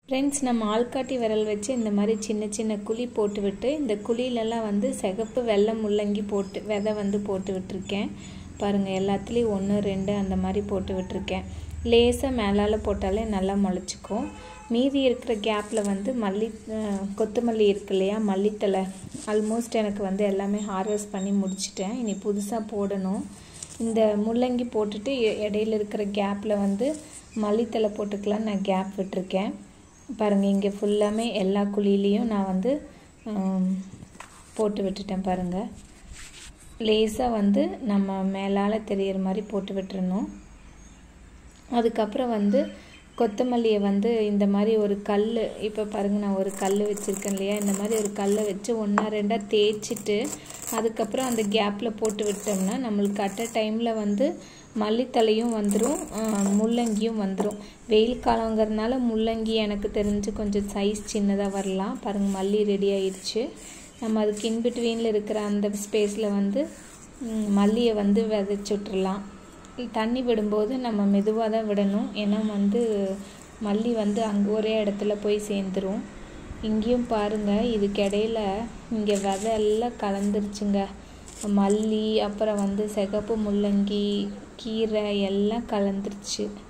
friends நம்ம ஆள்காட்டி விரல் வச்சு இந்த மாதிரி சின்ன சின்ன குழி போட்டு விட்டு இந்த குழியிலலாம் வந்து சிகப்பு வெள்ளை முள்ளங்கி போட்டு விதை வந்து போட்டு விட்டுருக்கேன் பாருங்கள் எல்லாத்துலேயும் ஒன்று ரெண்டு அந்த மாதிரி போட்டு விட்டுருக்கேன் லேசாக மேலால் போட்டாலே நல்லா முளைச்சிக்கும் மீதி இருக்கிற கேப்பில் வந்து மல்லி கொத்தமல்லி இருக்கு இல்லையா மல்லித்தலை ஆல்மோஸ்ட் எனக்கு வந்து எல்லாமே ஹார்வெஸ்ட் பண்ணி முடிச்சிட்டேன் இனி புதுசாக போடணும் இந்த முள்ளங்கி போட்டுட்டு இடையில இருக்கிற கேப்பில் வந்து மல்லித்தலை போட்டுக்கலாம் நான் கேப் விட்டுருக்கேன் பாருங்கள் இங்கே ஃபுல்லாமே எல்லா குழியிலையும் நான் வந்து போட்டு விட்டுட்டேன் பாருங்கள் லேசாக வந்து நம்ம மேலால் தெரியிற மாதிரி போட்டு விட்டுறணும் அதுக்கப்புறம் வந்து கொத்தமல்லியை வந்து இந்த மாதிரி ஒரு கல் இப்போ பாருங்கள் நான் ஒரு கல் வச்சுருக்கேன் இல்லையா இந்த மாதிரி ஒரு கல்லை வச்சு ஒன்றா ரெண்டாக தேய்ச்சிட்டு அதுக்கப்புறம் அந்த கேப்பில் போட்டு விட்டோம்னா நம்மளுக்கு அட் அ டைமில் வந்து மல்லித்தலையும் வந்துடும் முள்ளங்கியும் வந்துடும் வெயில் காலங்கிறதுனால முள்ளங்கி எனக்கு தெரிஞ்சு கொஞ்சம் சைஸ் சின்னதாக வரலாம் பாருங்கள் மல்லி ரெடி ஆயிடுச்சு நம்ம அதுக்கு இன்பிட்வீனில் இருக்கிற அந்த ஸ்பேஸில் வந்து மல்லியை வந்து விதைச்சி விட்டுறலாம் தண்ணி விடும்போது நம்ம மெதுவாக தான் விடணும் ஏன்னா வந்து மல்லி வந்து அங்கே ஒரே இடத்துல போய் சேர்ந்துரும் இங்கேயும் பாருங்கள் இதுக்கு இடையில இங்கே விதை எல்லாம் கலந்துருச்சுங்க மல்லி அப்புறம் வந்து சிகப்பு முள்ளங்கி கீரை எல்லாம் கலந்துருச்சு